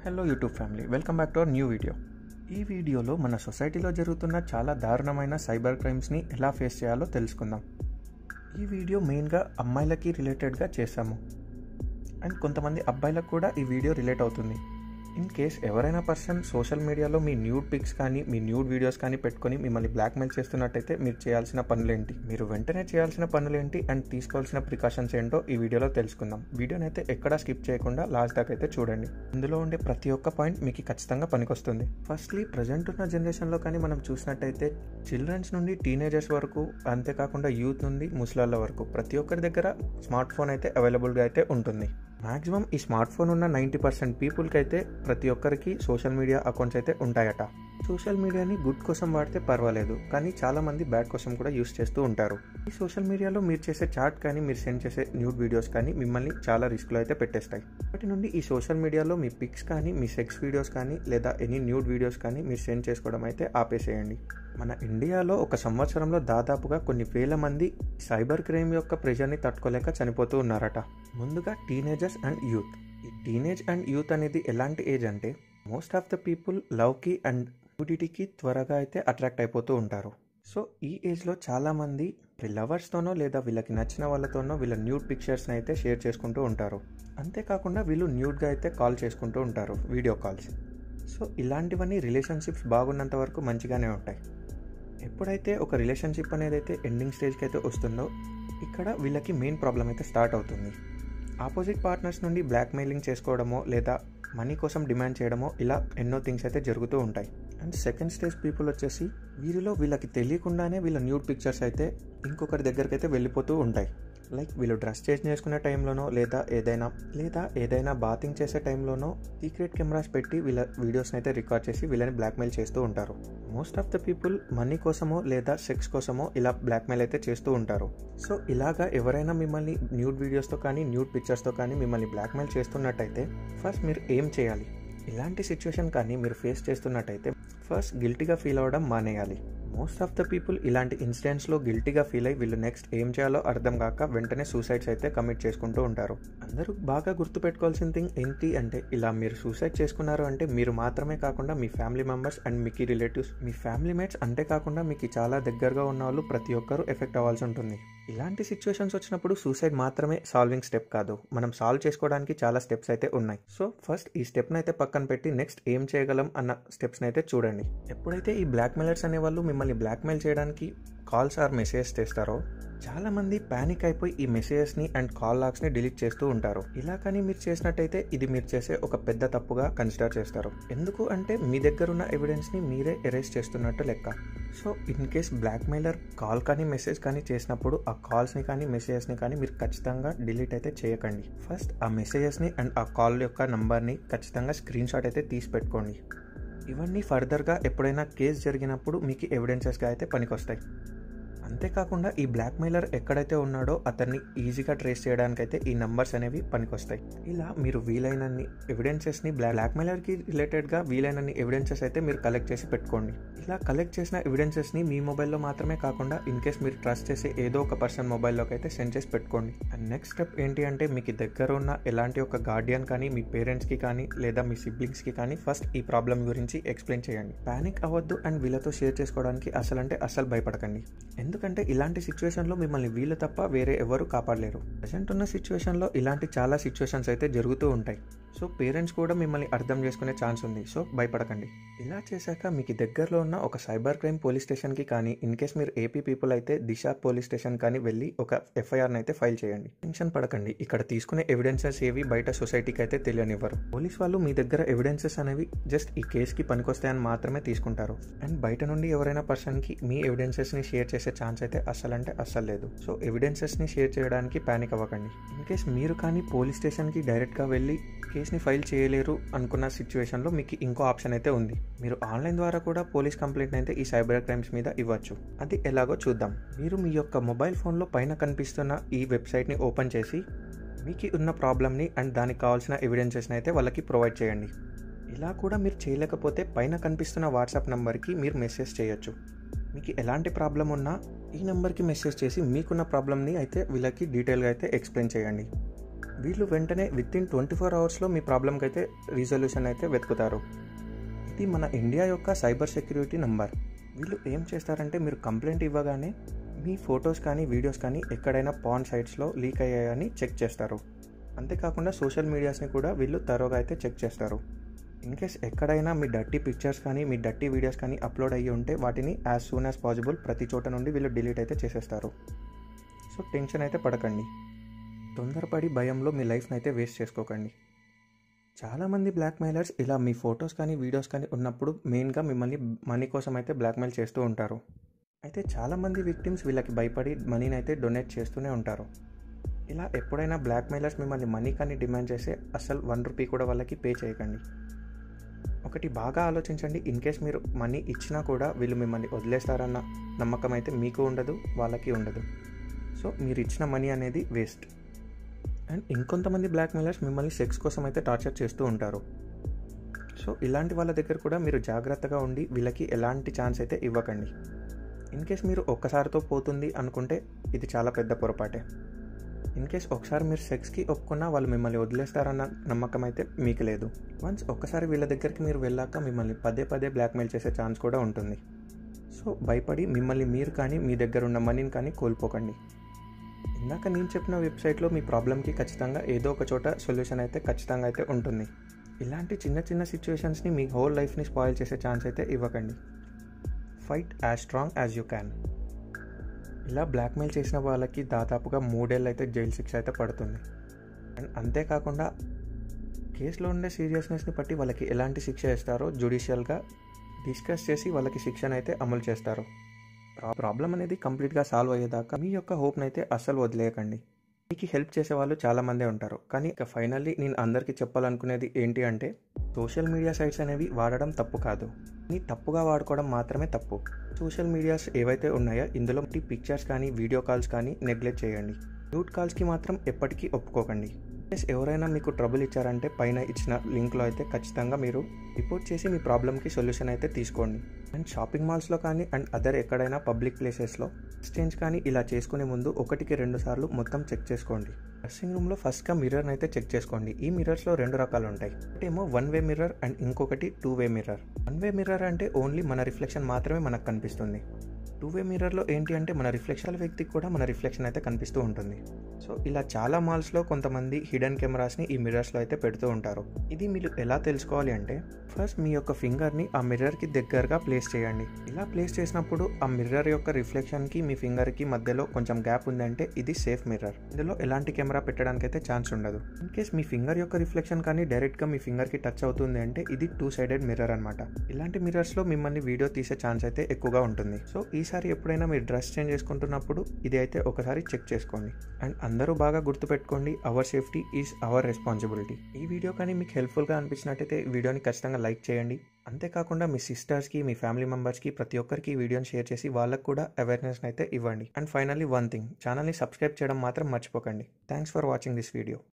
hello YouTube family welcome back to our new video ఈ వీడియోలో మన సొసైటీలో జరుగుతున్న చాలా దారుణమైన సైబర్ క్రైమ్స్ని ఎలా ఫేస్ చేయాలో తెలుసుకుందాం ఈ వీడియో మెయిన్గా అమ్మాయిలకి రిలేటెడ్గా చేశాము అండ్ కొంతమంది అబ్బాయిలకు కూడా ఈ వీడియో రిలేట్ అవుతుంది ఇన్ కేస్ ఎవరైనా పర్సన్ సోషల్ మీడియాలో మీ న్యూడ్ పిక్స్ కానీ మీ న్యూడ్ వీడియోస్ కానీ పెట్టుకొని మిమ్మల్ని బ్లాక్మెయిల్ చేస్తున్నట్టయితే మీరు చేయాల్సిన పనులేంటి మీరు వెంటనే చేయాల్సిన పనులేంటి అండ్ తీసుకోవాల్సిన ప్రికాషన్స్ ఏంటో ఈ వీడియోలో తెలుసుకుందాం వీడియోని అయితే ఎక్కడా స్కిప్ చేయకుండా లాస్ట్ దాకా అయితే చూడండి ఇందులో ఉండే ప్రతి ఒక్క పాయింట్ మీకు ఖచ్చితంగా పనికొస్తుంది ఫస్ట్లీ ప్రజెంట్ ఉన్న జనరేషన్లో కానీ మనం చూసినట్టయితే చిల్డ్రన్స్ నుండి టీనేజర్స్ వరకు అంతేకాకుండా యూత్ నుండి ముసలాళ్ళ వరకు ప్రతి ఒక్కరి దగ్గర స్మార్ట్ ఫోన్ అయితే అవైలబుల్గా అయితే ఉంటుంది మ్యాక్సిమం ఈ స్మార్ట్ ఫోన్ ఉన్న నైంటీ పర్సెంట్ పీపుల్కి అయితే ప్రతి ఒక్కరికి సోషల్ మీడియా అకౌంట్స్ అయితే ఉంటాయట సోషల్ మీడియాని గుడ్ కోసం వాడితే పర్వాలేదు కానీ చాలామంది బ్యాడ్ కోసం కూడా యూస్ చేస్తూ ఉంటారు ఈ సోషల్ మీడియాలో మీరు చేసే చాట్ కానీ మీరు సెండ్ చేసే న్యూడ్ వీడియోస్ కానీ మిమ్మల్ని చాలా రిస్క్లో అయితే పెట్టేస్తాయి వాటి నుండి ఈ సోషల్ మీడియాలో మీ పిక్స్ కానీ మీ సెక్స్ వీడియోస్ కానీ లేదా ఎనీ న్యూడ్ వీడియోస్ కానీ మీరు సెండ్ చేసుకోవడం అయితే ఆపేసేయండి మన ఇండియాలో ఒక సంవత్సరంలో దాదాపుగా కొన్ని వేల మంది సైబర్ క్రైమ్ యొక్క ప్రెషర్ని తట్టుకోలేక చనిపోతూ ఉన్నారట ముందుగా టీనేజర్స్ అండ్ యూత్ ఈ టీనేజ్ అండ్ యూత్ అనేది ఎలాంటి ఏజ్ అంటే మోస్ట్ ఆఫ్ ద పీపుల్ లవ్కి అండ్ న్యూడిటీకి త్వరగా అయితే అట్రాక్ట్ అయిపోతూ ఉంటారు సో ఈ ఏజ్లో చాలామంది లవర్స్తోనో లేదా వీళ్ళకి నచ్చిన వాళ్ళతోనో వీళ్ళ న్యూడ్ పిక్చర్స్ని అయితే షేర్ చేసుకుంటూ ఉంటారు అంతేకాకుండా వీళ్ళు న్యూడ్గా అయితే కాల్ చేసుకుంటూ ఉంటారు వీడియో కాల్స్ సో ఇలాంటివన్నీ రిలేషన్షిప్స్ బాగున్నంత వరకు మంచిగానే ఉంటాయి ఎప్పుడైతే ఒక రిలేషన్షిప్ అనేది అయితే ఎండింగ్ స్టేజ్కి అయితే వస్తుందో ఇక్కడ వీళ్ళకి మెయిన్ ప్రాబ్లం అయితే స్టార్ట్ అవుతుంది ఆపోజిట్ పార్ట్నర్స్ నుండి బ్లాక్మెయిలింగ్ చేసుకోవడమో లేదా మనీ కోసం డిమాండ్ చేయడమో ఇలా ఎన్నో థింగ్స్ అయితే జరుగుతూ ఉంటాయి అండ్ సెకండ్ స్టేజ్ పీపుల్ వచ్చేసి వీరిలో వీళ్ళకి తెలియకుండానే వీళ్ళ న్యూడ్ పిక్చర్స్ అయితే ఇంకొకరి దగ్గరికి అయితే వెళ్ళిపోతూ ఉంటాయి లైక్ వీళ్ళు డ్రెస్ చేంజ్ చేసుకునే టైంలోనో లేదా ఏదైనా లేదా ఏదైనా బాతింగ్ చేసే టైంలోనో సీక్రెట్ కెమెరాస్ పెట్టి వీళ్ళ వీడియోస్ని అయితే రికార్డ్ చేసి వీళ్ళని బ్లాక్మెయిల్ చేస్తూ ఉంటారు most of the people money కోసమో లేదా సెక్స్ కోసమో ఇలా బ్లాక్మెయిల్ అయితే చేస్తూ ఉంటారు సో ఇలాగా ఎవరైనా మిమ్మల్ని న్యూడ్ వీడియోస్తో కానీ న్యూడ్ పిక్చర్స్తో కానీ మిమ్మల్ని బ్లాక్మెయిల్ చేస్తున్నట్టయితే ఫస్ట్ మీరు ఏం చేయాలి ఇలాంటి సిచ్యువేషన్ కానీ మీరు ఫేస్ చేస్తున్నట్టయితే ఫస్ట్ గిల్టీగా ఫీల్ అవ్వడం మానేయాలి మోస్ట్ ఆఫ్ ద పీపుల్ ఇలాంటి ఇన్సిడెంట్స్లో గిల్టీగా ఫీల్ అయ్యి వీళ్ళు నెక్స్ట్ ఏం చేయాలో అర్థం కాక వెంటనే సూసైడ్స్ అయితే కమిట్ చేసుకుంటూ ఉంటారు అందరూ బాగా గుర్తుపెట్టుకోవాల్సిన థింగ్ ఏంటి అంటే ఇలా మీరు సూసైడ్ చేసుకున్నారు అంటే మీరు మాత్రమే కాకుండా మీ ఫ్యామిలీ మెంబర్స్ అండ్ మీకు రిలేటివ్స్ మీ ఫ్యామిలీ మేట్స్ అంతే కాకుండా మీకు చాలా దగ్గరగా ఉన్న వాళ్ళు ప్రతి ఒక్కరూ ఎఫెక్ట్ అవ్వాల్సి ఉంటుంది ఇలాంటి సిచ్యువేషన్స్ వచ్చినప్పుడు సూసైడ్ మాత్రమే సాల్వింగ్ స్టెప్ కాదు మనం సాల్వ్ చేసుకోవడానికి చాలా స్టెప్స్ అయితే ఉన్నాయి సో ఫస్ట్ ఈ స్టెప్ని అయితే పక్కన పెట్టి నెక్స్ట్ ఏం చేయగలం అన్న స్టెప్స్ని అయితే చూడండి ఎప్పుడైతే ఈ బ్లాక్మెయిలర్స్ అనే వాళ్ళు మిమ్మల్ని బ్లాక్మెయిల్ చేయడానికి కాల్స్ ఆర్ మెసేజెస్ చేస్తారో చాలామంది ప్యానిక్ అయిపోయి ఈ మెసేజెస్ని అండ్ కాల్ లాగ్స్ని డిలీట్ చేస్తూ ఉంటారు ఇలా కానీ మీరు చేసినట్టయితే ఇది మీరు చేసే ఒక పెద్ద తప్పుగా కన్సిడర్ చేస్తారు ఎందుకు అంటే మీ దగ్గర ఉన్న ఎవిడెన్స్ని మీరే ఎరేస్ చేస్తున్నట్టు లెక్క so in case blackmailer call కానీ మెసేజ్ కానీ చేసినప్పుడు ఆ కాల్స్ని కానీ మెసేజెస్ని కానీ మీరు ఖచ్చితంగా డిలీట్ అయితే చేయకండి ఫస్ట్ ఆ మెసేజెస్ని అండ్ ఆ కాల్ యొక్క నంబర్ని ఖచ్చితంగా స్క్రీన్ షాట్ అయితే తీసి పెట్టుకోండి ఇవన్నీ ఫర్దర్గా ఎప్పుడైనా కేసు జరిగినప్పుడు మీకు ఎవిడెన్సెస్గా అయితే పనికొస్తాయి అంతేకాకుండా ఈ బ్లాక్మెయిలర్ ఎక్కడైతే ఉన్నాడో అతన్ని ఈజీగా ట్రేస్ చేయడానికైతే ఈ నంబర్స్ అనేవి పనికొస్తాయి ఇలా మీరు వీలైనన్ని ఎవిడెన్సెస్ని బ్లా బ్లాక్మెయిలర్కి రిలేటెడ్గా వీలైనన్ని ఎవిడెన్సెస్ అయితే మీరు కలెక్ట్ చేసి పెట్టుకోండి ఇలా కలెక్ట్ చేసిన ఎవిడెన్సెస్ని మీ మొబైల్లో మాత్రమే కాకుండా ఇన్ కేస్ మీరు ట్రస్ట్ చేసే ఏదో ఒక పర్సన్ మొబైల్లోకి అయితే సెండ్ చేసి పెట్టుకోండి అండ్ నెక్స్ట్ స్టెప్ ఏంటి అంటే మీకు దగ్గర ఉన్న ఎలాంటి ఒక గార్డియన్ కానీ మీ పేరెంట్స్కి కానీ లేదా మీ సిబ్లింగ్స్కి కానీ ఫస్ట్ ఈ ప్రాబ్లం గురించి ఎక్స్ప్లెయిన్ చేయండి పానిక్ అవ్వద్దు అండ్ వీళ్ళతో షేర్ చేసుకోవడానికి అసలు అంటే అసలు భయపడకండి ఎందుకంటే ఇలాంటి సిచ్యువేషన్లో మిమ్మల్ని వీళ్ళు తప్ప వేరే ఎవరు కాపాడలేరు ప్రజెంట్ ఉన్న సిచ్యువేషన్లో ఇలాంటి చాలా సిచ్యువేషన్స్ అయితే జరుగుతూ ఉంటాయి సో పేరెంట్స్ కూడా మిమ్మల్ని అర్థం చేసుకునే ఛాన్స్ ఉంది సో భయపడకండి ఇలా చేశాక మీకు దగ్గరలో ఉన్న ఒక సైబర్ క్రైమ్ పోలీస్ స్టేషన్కి కానీ ఇన్ కేస్ మీరు ఏపీ పీపుల్ అయితే దిశ పోలీస్ స్టేషన్ కానీ వెళ్ళి ఒక ఎఫ్ఐఆర్ని అయితే ఫైల్ చేయండి టెన్షన్ పడకండి ఇక్కడ తీసుకునే ఎవిడెన్సెస్ ఏవి బయట సొసైటీకి అయితే తెలియనివ్వరు పోలీస్ వాళ్ళు మీ దగ్గర ఎవిడెన్సెస్ అనేవి జస్ట్ ఈ కేసుకి పనికొస్తాయని మాత్రమే తీసుకుంటారు అండ్ బయట నుండి ఎవరైనా పర్సన్కి మీ ఎవిడెన్సెస్ని షేర్ చేసే ఛాన్స్ అయితే అస్సలు అంటే అస్సలు లేదు సో ఎవిడెన్సెస్ని షేర్ చేయడానికి ప్యానిక్ అవ్వకండి ఇన్ కేస్ మీరు కానీ పోలీస్ స్టేషన్కి డైరెక్ట్గా వెళ్ళి కేసుని ఫైల్ చేయలేరు అనుకున్న సిచ్యువేషన్లో మీకు ఇంకో ఆప్షన్ అయితే ఉంది మీరు ఆన్లైన్ ద్వారా కూడా పోలీస్ కంప్లైంట్ అయితే ఈ సైబర్ క్రైమ్స్ మీద ఇవ్వచ్చు అది ఎలాగో చూద్దాం మీరు మీ యొక్క మొబైల్ ఫోన్లో పైన కనిపిస్తున్న ఈ వెబ్సైట్ని ఓపెన్ చేసి మీకు ఉన్న ప్రాబ్లమ్ని అండ్ దానికి కావాల్సిన ఎవిడెన్సెస్ని అయితే వాళ్ళకి ప్రొవైడ్ చేయండి ఇలా కూడా మీరు చేయలేకపోతే పైన కనిపిస్తున్న వాట్సాప్ నెంబర్కి మీరు మెసేజ్ చేయొచ్చు మీకు ఎలాంటి ప్రాబ్లం ఉన్నా ఈ నెంబర్కి మెసేజ్ చేసి మీకున్న ప్రాబ్లమ్ని అయితే వీళ్ళకి డీటెయిల్గా అయితే ఎక్స్ప్లెయిన్ చేయండి వీళ్ళు వెంటనే విత్ ఇన్ ట్వంటీ ఫోర్ అవర్స్లో మీ ప్రాబ్లంకి అయితే రిజల్యూషన్ అయితే వెతుకుతారు ఇది మన ఇండియా యొక్క సైబర్ సెక్యూరిటీ నంబర్ వీళ్ళు ఏం చేస్తారంటే మీరు కంప్లైంట్ ఇవ్వగానే మీ ఫొటోస్ కానీ వీడియోస్ కానీ ఎక్కడైనా పాన్ సైట్స్లో లీక్ అయ్యాయని చెక్ చేస్తారు అంతేకాకుండా సోషల్ మీడియాస్ని కూడా వీళ్ళు తరోగా అయితే చెక్ చేస్తారు ఇన్ కేస్ ఎక్కడైనా మీ డర్టీ పిక్చర్స్ కానీ మీ డర్టీ వీడియోస్ కానీ అప్లోడ్ అయ్యి ఉంటే వాటిని యాజ్ సూన్ యాజ్ పాసిబుల్ ప్రతి చోట నుండి వీళ్ళు డిలీట్ అయితే చేసేస్తారు సో టెన్షన్ అయితే పడకండి తొందరపడి భయంలో మీ లైఫ్ని అయితే వేస్ట్ చేసుకోకండి చాలామంది బ్లాక్మెయిలర్స్ ఇలా మీ ఫొటోస్ కానీ వీడియోస్ కానీ ఉన్నప్పుడు మెయిన్గా మిమ్మల్ని మనీ కోసం అయితే బ్లాక్మెయిల్ చేస్తూ ఉంటారు అయితే చాలామంది విక్టిమ్స్ వీళ్ళకి భయపడి మనీని అయితే డొనేట్ చేస్తూనే ఉంటారు ఇలా ఎప్పుడైనా బ్లాక్మెయిలర్స్ మిమ్మల్ని మనీ కానీ డిమాండ్ చేస్తే అసలు వన్ రూపీ కూడా వాళ్ళకి పే చేయకండి ఒకటి బాగా ఆలోచించండి ఇన్ కేస్ మీరు మనీ ఇచ్చినా కూడా వీళ్ళు మిమ్మల్ని వదిలేస్తారన్న నమ్మకం అయితే మీకు ఉండదు వాళ్ళకి ఉండదు సో మీరు ఇచ్చిన మనీ అనేది వేస్ట్ అండ్ ఇంకొంతమంది బ్లాక్మెయిలర్స్ మిమ్మల్ని సెక్స్ కోసం అయితే టార్చర్ చేస్తూ ఉంటారు సో ఇలాంటి వాళ్ళ దగ్గర కూడా మీరు జాగ్రత్తగా ఉండి వీళ్ళకి ఎలాంటి ఛాన్స్ అయితే ఇవ్వకండి ఇన్ కేస్ మీరు ఒక్కసారితో పోతుంది అనుకుంటే ఇది చాలా పెద్ద పొరపాటే ఇన్ కేస్ ఒకసారి మీరు సెక్స్కి ఒప్పుకున్నా వాళ్ళు మిమ్మల్ని వదిలేస్తారన్న నమ్మకం అయితే మీకు లేదు వన్స్ ఒక్కసారి వీళ్ళ దగ్గరికి మీరు వెళ్ళాక మిమ్మల్ని పదే పదే బ్లాక్మెయిల్ చేసే ఛాన్స్ కూడా ఉంటుంది సో భయపడి మిమ్మల్ని మీరు కానీ మీ దగ్గర ఉన్న మనీని కానీ కోల్పోకండి ఇందాక నేను చెప్పిన వెబ్సైట్లో మీ ప్రాబ్లమ్కి ఖచ్చితంగా ఏదో ఒక చోట సొల్యూషన్ అయితే ఖచ్చితంగా అయితే ఉంటుంది ఇలాంటి చిన్న చిన్న సిచ్యువేషన్స్ని మీ హోల్ లైఫ్ని స్పాయిల్ చేసే ఛాన్స్ అయితే ఇవ్వకండి fight as strong as you can ఇలా బ్లాక్మెయిల్ చేసిన వాళ్ళకి దాదాపుగా మూడేళ్ళు అయితే జైలు శిక్ష అయితే పడుతుంది అండ్ అంతేకాకుండా కేసులో ఉండే సీరియస్నెస్ని బట్టి వాళ్ళకి ఎలాంటి శిక్ష ఇస్తారో జ్యుడిషియల్గా డిస్కస్ చేసి వాళ్ళకి శిక్షణ అయితే అమలు చేస్తారు ప్రాబ్లం అనేది కంప్లీట్గా సాల్వ్ అయ్యేదాకా మీ యొక్క హోప్ని అయితే అస్సలు వదిలేయకండి మీకు హెల్ప్ చేసే వాళ్ళు చాలామందే ఉంటారు కానీ ఇక ఫైనల్లీ నేను అందరికీ చెప్పాలనుకునేది ఏంటి అంటే సోషల్ మీడియా సైట్స్ అనేవి వాడడం తప్పు కాదు నీ తప్పుగా వాడుకోవడం మాత్రమే తప్పు సోషల్ మీడియాస్ ఏవైతే ఉన్నాయో ఇందులో పిక్చర్స్ కానీ వీడియో కాల్స్ కానీ నెగ్లెక్ట్ చేయండి న్యూట్ కాల్స్కి మాత్రం ఎప్పటికీ ఒప్పుకోకండి ప్లస్ ఎవరైనా మీకు ట్రబుల్ ఇచ్చారంటే పైన ఇచ్చిన లింక్లో అయితే ఖచ్చితంగా మీరు రిపోర్ట్ చేసి మీ ప్రాబ్లమ్కి సొల్యూషన్ అయితే తీసుకోండి అండ్ షాపింగ్ మాల్స్లో కానీ అండ్ అదర్ ఎక్కడైనా పబ్లిక్ ప్లేసెస్లో ఎక్స్చేంజ్ కానీ ఇలా చేసుకునే ముందు ఒకటికి రెండు సార్లు మొత్తం చెక్ చేసుకోండి డ్రెస్సింగ్ రూమ్లో ఫస్ట్గా మిర్రర్ని అయితే చెక్ చేసుకోండి ఈ మిర్రర్స్లో రెండు రకాలు ఉంటాయి ఒకటేమో వన్ వే మిర్రర్ అండ్ ఇంకొకటి two way mirror one way mirror అంటే ఓన్లీ మన రిఫ్లెక్షన్ మాత్రమే మనకు కనిపిస్తుంది టూ వే మిర్రర్లో ఏంటి అంటే మన రిఫ్లెక్షన్ వ్యక్తికి కూడా మన రిఫ్లెక్షన్ అయితే కనిపిస్తూ ఉంటుంది సో ఇలా చాలా మాల్స్లో కొంతమంది హిడెన్ కెమెరాస్ని ఈ మిర్రర్స్లో అయితే పెడుతూ ఉంటారు ఇది మీరు ఎలా తెలుసుకోవాలి అంటే ఫస్ట్ మీ యొక్క ఫింగర్ని ఆ మిర్రర్కి దగ్గరగా ప్లేస్ చేయండి ఇలా ప్లేస్ చేసినప్పుడు ఆ మిర్రర్ యొక్క రిఫ్లెక్షన్కి మీ ఫింగర్కి మధ్యలో కొంచెం గ్యాప్ ఉందంటే ఇది సేఫ్ మిర్రర్ ఇందులో ఎలాంటి కెమెరా పెట్టడానికి అయితే ఛాన్స్ ఉండదు ఇన్ కేస్ మీ ఫింగర్ యొక్క రిఫ్లెక్షన్ కానీ డైరెక్ట్గా మీ ఫింగర్కి టచ్ అవుతుంది అంటే ఇది టూ సైడెడ్ మిర్రర్ అనమాట ఇలాంటి మిర్రర్స్లో మిమ్మల్ని వీడియో తీసే ఛాన్స్ అయితే ఎక్కువగా ఉంటుంది సో ఈసారి ఎప్పుడైనా మీరు డ్రెస్ చేంజ్ చేసుకుంటున్నప్పుడు ఇది అయితే ఒకసారి చెక్ చేసుకోండి అండ్ అందరూ బాగా గుర్తుపెట్టుకోండి our safety is our responsibility ఈ వీడియో కానీ మీకు హెల్ప్ఫుల్గా అనిపించినట్టయితే ఈ వీడియోని ఖచ్చితంగా లైక్ చేయండి అంతేకాకుండా మీ సిస్టర్స్కి మీ ఫ్యామిలీ మెంబర్స్కి ప్రతి ఒక్కరికి ఈ వీడియోని షేర్ చేసి వాళ్ళకు కూడా అవేర్నెస్ అయితే ఇవ్వండి అండ్ ఫైనల్లీ వన్ థింగ్ ఛానల్ని సబ్స్క్రైబ్ చేయడం మాత్రం మర్చిపోకండి thanks for watching this video